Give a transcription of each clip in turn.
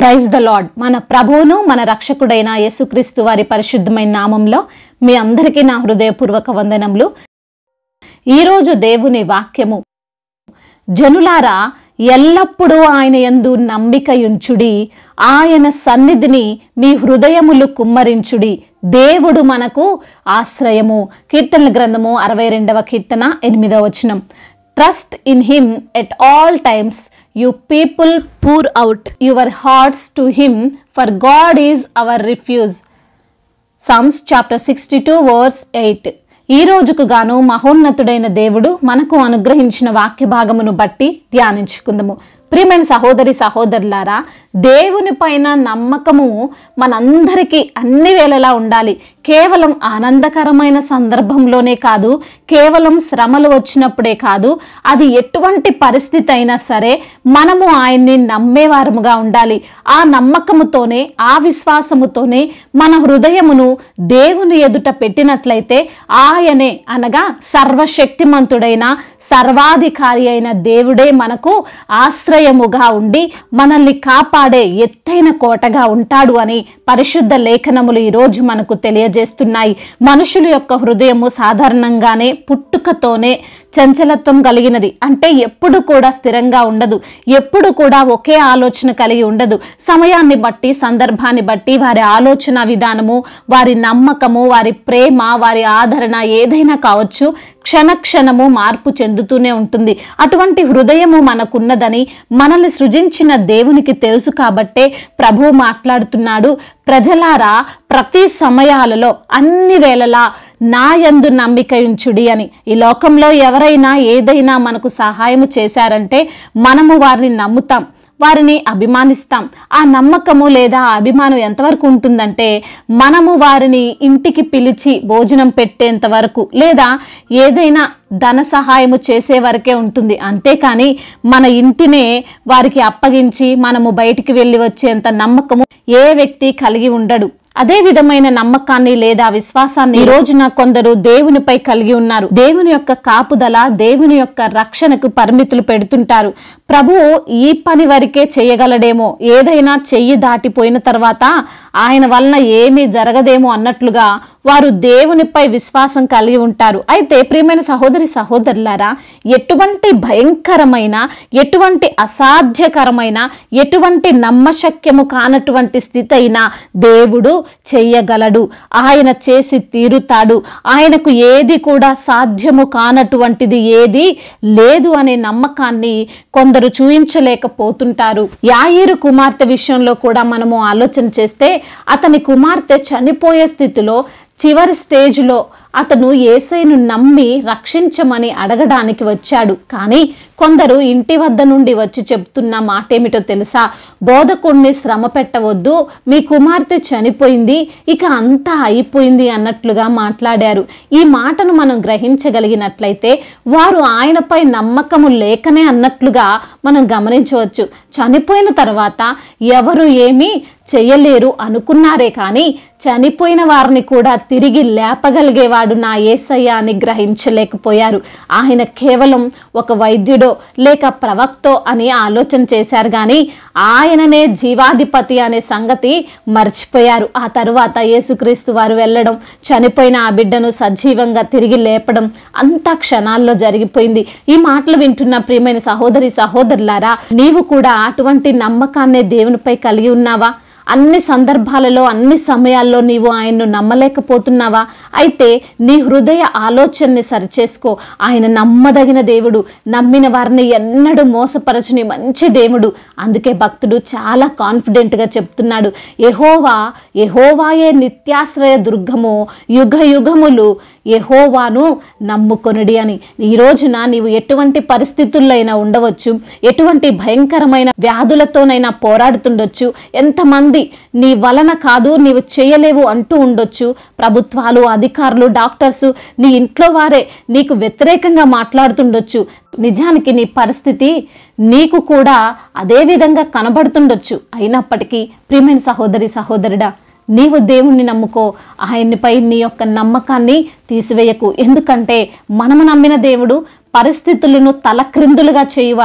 praise the lord మన ప్రభువును మన రక్షకుడైన యేసుక్రీస్తు వారి పరిశుద్ధమైన నామంలో మీ అందరికీ నా హృదయపూర్వక వందనములు ఈరోజు దేవుని వాక్యము జనులారా ఎల్లప్పుడూ ఆయన యందు నమ్మికయుంచుడి ఆయన సన్నిధిని మీ హృదయములు కుమ్మరించుడి దేవుడు మనకు ఆశ్రయము కీర్తనల గ్రంథము అరవై రెండవ కీర్తన ఎనిమిదవ వచనం trust in him at all times you people pour out your hearts to him for God is our refuge Psalms chapter sixty two verse eight ఈ రోజుకు గాను మహోన్నతుడైన దేవుడు మనకు అనుగ్రహించిన వాక్య భాగమును బట్టి ధ్యానించుకుందాము ప్రియమైన సహోదరి సహోదరులారా దేవుని పైన నమ్మకము మనందరికీ అన్ని వేళలా ఉండాలి కేవలం ఆనందకరమైన సందర్భంలోనే కాదు కేవలం శ్రమలు వచ్చినప్పుడే కాదు అది ఎటువంటి పరిస్థితి అయినా సరే మనము ఆయన్ని నమ్మేవారముగా ఉండాలి ఆ నమ్మకముతోనే ఆ విశ్వాసముతోనే మన హృదయమును దేవుని ఎదుట పెట్టినట్లయితే ఆయనే అనగా సర్వశక్తిమంతుడైన సర్వాధికారి అయిన దేవుడే మనకు ఆశ్రయముగా ఉండి మనల్ని కాపాడే ఎత్తైన కోటగా ఉంటాడు అని పరిశుద్ధ లేఖనములు ఈరోజు మనకు తెలియజేస్తున్నాయి మనుషుల యొక్క హృదయము సాధారణంగానే పుట్టుకతోనే చంచలత్వం కలిగినది అంటే ఎప్పుడు కూడా స్థిరంగా ఉండదు ఎప్పుడు కూడా ఒకే ఆలోచన కలిగి ఉండదు సమయాన్ని బట్టి సందర్భాన్ని బట్టి వారి ఆలోచన విధానము వారి నమ్మకము వారి ప్రేమ వారి ఆదరణ ఏదైనా కావచ్చు క్షణక్షణము మార్పు చెందుతూనే ఉంటుంది అటువంటి హృదయము మనకున్నదని మనల్ని సృజించిన దేవునికి తెలుసు కాబట్టే ప్రభువు మాట్లాడుతున్నాడు ప్రజలారా ప్రతి సమయాలలో అన్ని వేళలా నా యందు నమ్మిక ఉంచుడి అని ఈ లోకంలో ఎవరైనా ఏదైనా మనకు సహాయము చేశారంటే మనము వారిని నమ్ముతాం వారిని అభిమానిస్తాం ఆ నమ్మకము లేదా ఆ అభిమానం ఎంతవరకు ఉంటుందంటే మనము వారిని ఇంటికి పిలిచి భోజనం పెట్టేంత వరకు లేదా ఏదైనా ధన సహాయము చేసే వరకే ఉంటుంది అంతేకాని మన ఇంటినే వారికి అప్పగించి మనము బయటికి వెళ్ళి వచ్చేంత నమ్మకము ఏ వ్యక్తి కలిగి ఉండడు అదే విధమైన నమ్మకాన్ని లేదా విశ్వాసాన్ని ఈ రోజున కొందరు దేవునిపై కలిగి ఉన్నారు దేవుని యొక్క కాపుదల దేవుని యొక్క రక్షణకు పరిమితులు పెడుతుంటారు ప్రభువు ఈ పని వరకే చేయగలడేమో ఏదైనా చెయ్యి దాటిపోయిన తర్వాత ఆయన వలన ఏమీ జరగదేమో అన్నట్లుగా వారు దేవునిపై విశ్వాసం కలిగి ఉంటారు అయితే ప్రియమైన సహోదరి సహోదరులారా ఎటువంటి భయంకరమైన ఎటువంటి అసాధ్యకరమైన ఎటువంటి నమ్మశక్యము కానటువంటి స్థితి అయినా దేవుడు చెయ్యగలడు ఆయన చేసి తీరుతాడు ఆయనకు ఏది కూడా సాధ్యము కానటువంటిది ఏది లేదు అనే నమ్మకాన్ని కొందరు చూయించలేకపోతుంటారు యాయిరు కుమార్తె విషయంలో కూడా మనము ఆలోచన చేస్తే అతని కుమార్తె చనిపోయే స్థితిలో చివరి స్టేజ్లో అతను ఏసైను నమ్మి రక్షించమని అడగడానికి వచ్చాడు కానీ కొందరు ఇంటి వద్ద నుండి వచ్చి చెప్తున్న మాట ఏమిటో తెలుసా బోధకుణ్ణి శ్రమ పెట్టవద్దు మీ కుమార్తె చనిపోయింది ఇక అంతా అయిపోయింది అన్నట్లుగా మాట్లాడారు ఈ మాటను మనం గ్రహించగలిగినట్లయితే వారు ఆయనపై నమ్మకము లేకనే అన్నట్లుగా మనం గమనించవచ్చు చనిపోయిన తర్వాత ఎవరు ఏమీ చెయ్యలేరు అనుకున్నారే కానీ చనిపోయిన వారిని కూడా తిరిగి లేపగలిగేవాడు నా ఏసయ్య అని గ్రహించలేకపోయారు ఆయన కేవలం ఒక వైద్యుడో లేక ప్రవక్తో అని ఆలోచన చేశారు కానీ ఆయననే జీవాధిపతి అనే సంగతి మర్చిపోయారు ఆ తరువాత యేసుక్రీస్తు వారు వెళ్ళడం చనిపోయిన ఆ బిడ్డను సజీవంగా తిరిగి లేపడం అంతా క్షణాల్లో జరిగిపోయింది ఈ మాటలు వింటున్న ప్రియమైన సహోదరి సహోదరులారా నీవు కూడా అటువంటి నమ్మకాన్నే దేవునిపై కలిగి ఉన్నావా అన్ని సందర్భాలలో అన్ని సమయాల్లో నీవు ఆయన్ను నమ్మలేకపోతున్నావా అయితే నీ హృదయ ఆలోచనని సరిచేసుకో ఆయన నమ్మదగిన దేవుడు నమ్మిన వారిని ఎన్నడూ మోసపరచని మంచి దేవుడు అందుకే భక్తుడు చాలా కాన్ఫిడెంట్గా చెప్తున్నాడు ఎహోవా ఎహోవాయే నిత్యాశ్రయ దుర్గము యుగ యుగములు యహోవాను నమ్ముకొనుడి అని ఈ రోజున నీవు ఎటువంటి పరిస్థితుల్లో అయినా ఉండవచ్చు ఎటువంటి భయంకరమైన వ్యాధులతోనైనా పోరాడుతుండొచ్చు ఎంతమంది నీ వలన కాదు నీవు చేయలేవు అంటూ ఉండొచ్చు ప్రభుత్వాలు అధికారులు డాక్టర్స్ నీ ఇంట్లో వారే నీకు వ్యతిరేకంగా మాట్లాడుతుండొచ్చు నిజానికి నీ పరిస్థితి నీకు కూడా అదే విధంగా కనబడుతుండొచ్చు అయినప్పటికీ ప్రియమైన సహోదరి సహోదరుడా నీవు దేవుణ్ణి నమ్ముకో ఆయన్నిపై నీ యొక్క నమ్మకాన్ని తీసివేయకు ఎందుకంటే మనము నమ్మిన దేవుడు పరిస్థితులను తలక్రిందులుగా చేయువాడు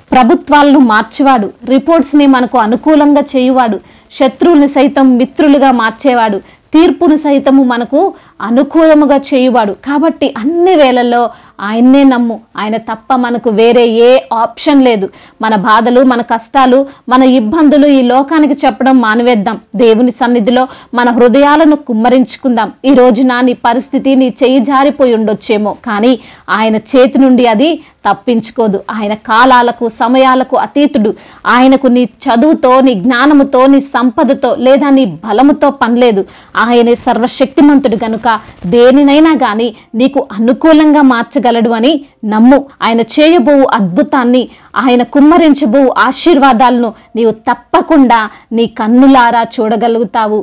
ప్రభుత్వాలను మార్చేవాడు రిపోర్ట్స్ని మనకు అనుకూలంగా చేయువాడు శత్రువుల్ని సైతం మిత్రులుగా మార్చేవాడు తీర్పును సైతము మనకు అనుకూలముగా చేయువాడు కాబట్టి అన్ని వేళల్లో ఆయన్నే నమ్ము ఆయన తప్ప మనకు వేరే ఏ ఆప్షన్ లేదు మన బాధలు మన కష్టాలు మన ఇబ్బందులు ఈ లోకానికి చెప్పడం మానివేద్దాం దేవుని సన్నిధిలో మన హృదయాలను కుమ్మరించుకుందాం ఈ రోజున నీ పరిస్థితి నీ చెయ్యి జారిపోయి ఉండొచ్చేమో కానీ ఆయన చేతి నుండి అది తప్పించుకోదు ఆయన కాలాలకు సమయాలకు అతీతుడు ఆయనకు నీ చదువుతో నీ జ్ఞానముతో నీ సంపదతో లేదా నీ బలముతో పనిలేదు ఆయనే సర్వశక్తిమంతుడు గనుక దేనినైనా గాని నీకు అనుకూలంగా మార్చగలడు అని నమ్ము ఆయన చేయబోవు అద్భుతాన్ని ఆయన కుమ్మరించబోవు ఆశీర్వాదాలను నీవు తప్పకుండా నీ కన్నులారా చూడగలుగుతావు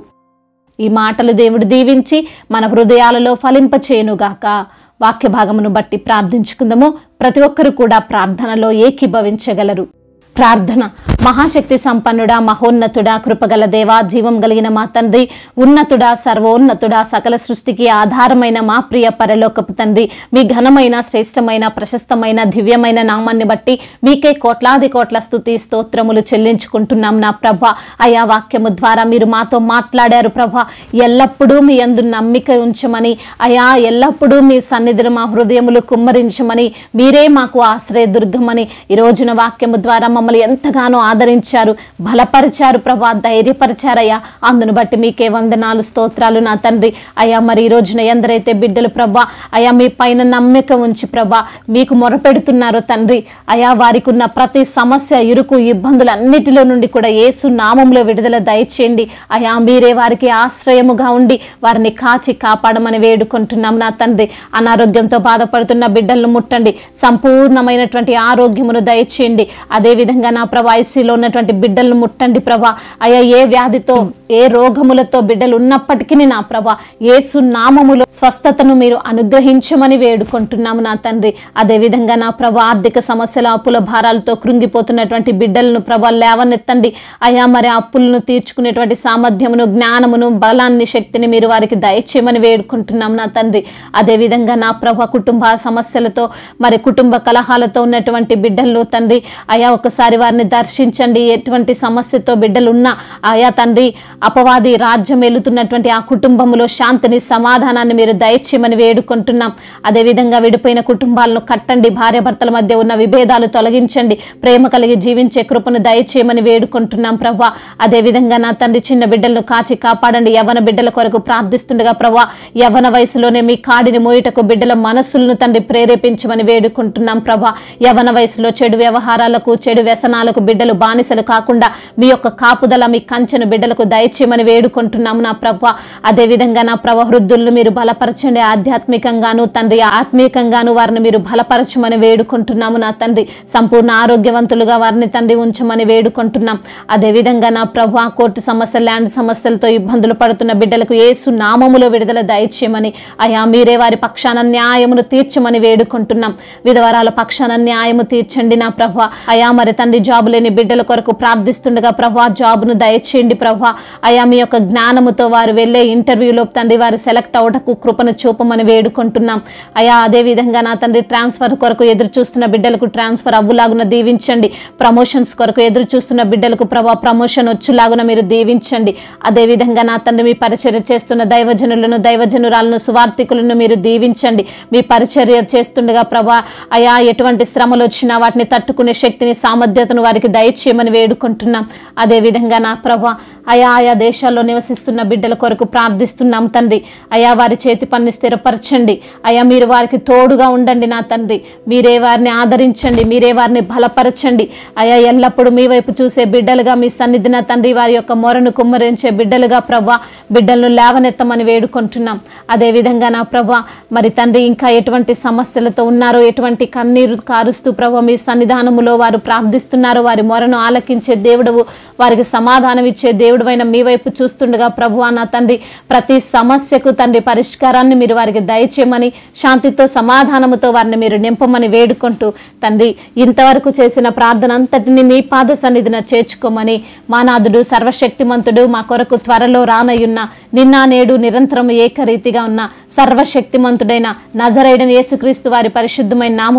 ఈ మాటలు దేవుడు దీవించి మన హృదయాలలో ఫలింపచేయునుగాక వాక్య భాగమును బట్టి ప్రార్థించుకుందాము ప్రతి ఒక్కరు కూడా ప్రార్థనలో ఏకీభవించగలరు ప్రార్థన మహాశక్తి సంపన్నుడా మహోన్నతుడా కృపగల దేవా జీవం కలిగిన మా తండ్రి ఉన్నతుడా సర్వోన్నతుడా సకల సృష్టికి ఆధారమైన మా ప్రియ పరలోకపు తండ్రి మీ ఘనమైన శ్రేష్టమైన ప్రశస్తమైన దివ్యమైన నామాన్ని బట్టి మీకే కోట్లాది కోట్ల స్థుతి స్తోత్రములు చెల్లించుకుంటున్నాం నా ప్రభ అయా వాక్యము ద్వారా మీరు మాతో మాట్లాడారు ప్రభ ఎల్లప్పుడూ మీ అందు నమ్మిక ఉంచమని అయా ఎల్లప్పుడూ మీ సన్నిధిని మా హృదయములు కుమ్మరించమని మీరే మాకు ఆశ్రయ దుర్గమని ఈ రోజున వాక్యము ద్వారా మమ్మల్ని ఎంతగానో ఆదరించారు బలపరిచారు ప్రభా ధైర్యపరిచారయ్యా అందును బట్టి మీకే వందనాలు స్తోత్రాలు నా తండ్రి అయ్యా మరి ఈ రోజున ఎందరైతే బిడ్డలు ప్రభా అయా మీ పైన నమ్మిక ఉంచి ప్రభా మీకు మొరపెడుతున్నారో తండ్రి అయా వారికి ఉన్న ప్రతి సమస్య ఇరుకు ఇబ్బందులు అన్నిటిలో నుండి కూడా ఏసు నామంలో విడుదల దయచేయండి అయా మీరే వారికి ఆశ్రయముగా ఉండి వారిని కాచి కాపాడమని వేడుకుంటున్నాం నా తండ్రి అనారోగ్యంతో బాధపడుతున్న బిడ్డలను ముట్టండి సంపూర్ణమైనటువంటి ఆరోగ్యమును దయచేయండి అదేవిధంగా నా ప్రభా ఐసీలో ఉన్నటువంటి బిడ్డలను ముట్టండి ప్రభా అయ్యా ఏ వ్యాధితో ఏ రోగములతో బిడ్డలు ఉన్నప్పటికీ నా ప్రభా ఏసు నామములో స్వస్థతను మీరు అనుగ్రహించమని వేడుకుంటున్నాము నా తండ్రి అదేవిధంగా నా ప్రభా ఆర్థిక సమస్యల అప్పుల భారాలతో కృంగిపోతున్నటువంటి బిడ్డలను ప్రభా లేవనెత్తండి అయా మరి ఆ అప్పులను తీర్చుకునేటువంటి సామర్థ్యమును జ్ఞానమును బలాన్ని శక్తిని మీరు వారికి దయచేయమని వేడుకుంటున్నాం నా తండ్రి అదేవిధంగా నా ప్రభ కుటుంబ సమస్యలతో మరి కుటుంబ కలహాలతో ఉన్నటువంటి బిడ్డలు తండ్రి అయా ఒకసారి వారిని దర్శించండి ఎటువంటి సమస్యతో బిడ్డలు ఉన్నా ఆయా తండ్రి అపవాది రాజ్యం వెళుతున్నటువంటి ఆ కుటుంబంలో శాంతిని సమాధానాన్ని మీరు దయచేయమని వేడుకుంటున్నాం అదేవిధంగా విడిపోయిన కుటుంబాలను కట్టండి భార్యాభర్తల మధ్య ఉన్న విభేదాలు తొలగించండి ప్రేమ కలిగి జీవించే కృపను దయచేయమని వేడుకుంటున్నాం ప్రభా అదేవిధంగా నా తండ్రి చిన్న బిడ్డలను కాచి కాపాడండి యవన బిడ్డల కొరకు ప్రార్థిస్తుండగా ప్రభా యవన వయసులోనే మీ కాడిని మోయుటకు బిడ్డల మనస్సులను తండ్రి ప్రేరేపించమని వేడుకుంటున్నాం ప్రభా యవన వయసులో చెడు వ్యవహారాలకు చెడు వ్యసనాలకు బిడ్డలు బానిసలు కాకుండా మీ యొక్క కాపుదల మీ కంచెను బిడ్డలకు దయచేయమని వేడుకుంటున్నాము నా ప్రభా అదేవిధంగా నా ప్రభ వృద్ధులను మీరు బలపరచండి ఆధ్యాత్మికంగాను తండ్రి ఆత్మీయంగాను వారిని మీరు బలపరచమని వేడుకుంటున్నాము నా తండ్రి సంపూర్ణ ఆరోగ్యవంతులుగా వారిని తండ్రి ఉంచమని వేడుకుంటున్నాం అదేవిధంగా నా ప్రభా కోర్టు సమస్య ల్యాండ్ సమస్యలతో ఇబ్బందులు పడుతున్న బిడ్డలకు ఏసు నామములో విడుదల దయచేయమని అయా మీరే వారి పక్షాన న్యాయమును తీర్చమని వేడుకుంటున్నాం విధవరాల పక్షాన న్యాయము తీర్చండి నా ప్రభా అయా మరి తండ్రి జాబు లేని బిడ్డల కొరకు ప్రార్థిస్తుండగా ప్రభా జాబును దయచేయండి ప్రభా అయా మీ యొక్క జ్ఞానముతో వారు వెళ్ళే ఇంటర్వ్యూలో తండ్రి వారు సెలెక్ట్ అవటకు కృపను చూపమని వేడుకుంటున్నాం అయా అదే విధంగా నా తండ్రి ట్రాన్స్ఫర్ కొరకు ఎదురు చూస్తున్న బిడ్డలకు ట్రాన్స్ఫర్ అవ్వులాగున దీవించండి ప్రమోషన్స్ కొరకు ఎదురు చూస్తున్న బిడ్డలకు ప్రభా ప్రమోషన్ వచ్చులాగున మీరు దీవించండి అదే విధంగా నా తండ్రి మీ పరిచర్య చేస్తున్న దైవజనులను దైవజనురాలను సువార్థికులను మీరు దీవించండి మీ పరిచర్య చేస్తుండగా ప్రభా అయా ఎటువంటి శ్రమలు వచ్చినా వాటిని తట్టుకునే శక్తిని సామర్థ్యతను వారికి దయచేయమని వేడుకుంటున్నాం అదే విధంగా నా ప్రభా అయా ఆయా దేశాల్లో నివసిస్తున్న బిడ్డల కొరకు ప్రార్థిస్తున్నాం తండ్రి అయా వారి చేతి పని స్థిరపరచండి అయా మీరు వారికి తోడుగా ఉండండి నా తండ్రి మీరే వారిని ఆదరించండి మీరే వారిని బలపరచండి అయా ఎల్లప్పుడూ మీ వైపు చూసే బిడ్డలుగా మీ సన్నిధి నా తండ్రి వారి యొక్క మొరను కుమ్మరించే బిడ్డలుగా ప్రభా బిడ్డలను లేవనెత్తమని వేడుకుంటున్నాం అదేవిధంగా నా ప్రభా మరి తండ్రి ఇంకా ఎటువంటి సమస్యలతో ఉన్నారో ఎటువంటి కన్నీరు కారుస్తూ ప్రభా మీ సన్నిధానములో వారు ప్రార్థిస్తున్నారో వారి మొరను ఆలకించే దేవుడవు వారికి సమాధానం ఇచ్చే దేవుడువైన మీ వైపు చూస్తుండగా ప్రభు నా తండ్రి ప్రతి సమస్యకు తండ్రి పరిష్కారాన్ని మీరు వారికి దయచేయమని శాంతితో సమాధానముతో వారిని మీరు నింపమని వేడుకుంటూ తండ్రి ఇంతవరకు చేసిన ప్రార్థన అంతటిని మీ పాద సన్నిధిన చేర్చుకోమని మానాథుడు సర్వశక్తిమంతుడు మా కొరకు త్వరలో రానయ్యున్న నిన్న నేడు నిరంతరం ఏకరీతిగా ఉన్న సర్వశక్తిమంతుడైన నజరైడని యేసుక్రీస్తు వారి పరిశుద్ధమైన నామంలో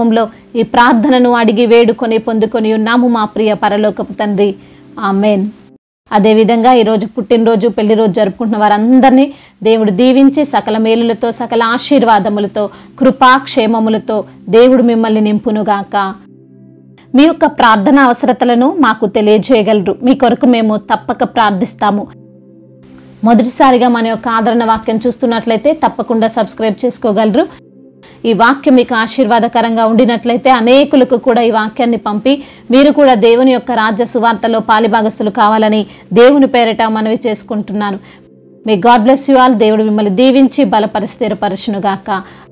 ఈ ప్రార్థనను అడిగి వేడుకొని పొందుకొని ఉన్నాము మా ప్రియ పరలోకపు తండ్రి ఆమెన్ అదేవిధంగా ఈరోజు పుట్టినరోజు పెళ్లి రోజు జరుపుకుంటున్న వారందరినీ దేవుడు దీవించి సకల మేలులతో సకల ఆశీర్వాదములతో కృపా క్షేమములతో దేవుడు మిమ్మల్ని నింపునుగాక మీ యొక్క ప్రార్థన అవసరతలను మాకు తెలియజేయగలరు మీ కొరకు మేము తప్పక ప్రార్థిస్తాము మొదటిసారిగా మన యొక్క ఆదరణ వాక్యం చూస్తున్నట్లయితే తప్పకుండా సబ్స్క్రైబ్ చేసుకోగలరు ఈ వాక్యం మీకు ఆశీర్వాదకరంగా ఉండినట్లయితే అనేకులకు కూడా ఈ వాక్యాన్ని పంపి మీరు కూడా దేవుని యొక్క రాజ్య సువార్తలో పాలిభాగస్తులు కావాలని దేవుని పేరిట మనవి చేసుకుంటున్నాను మీ గాడ్ బ్లెస్ యు ఆల్ దేవుడు మిమ్మల్ని దీవించి బలపరిస్థిరపరచునుగాక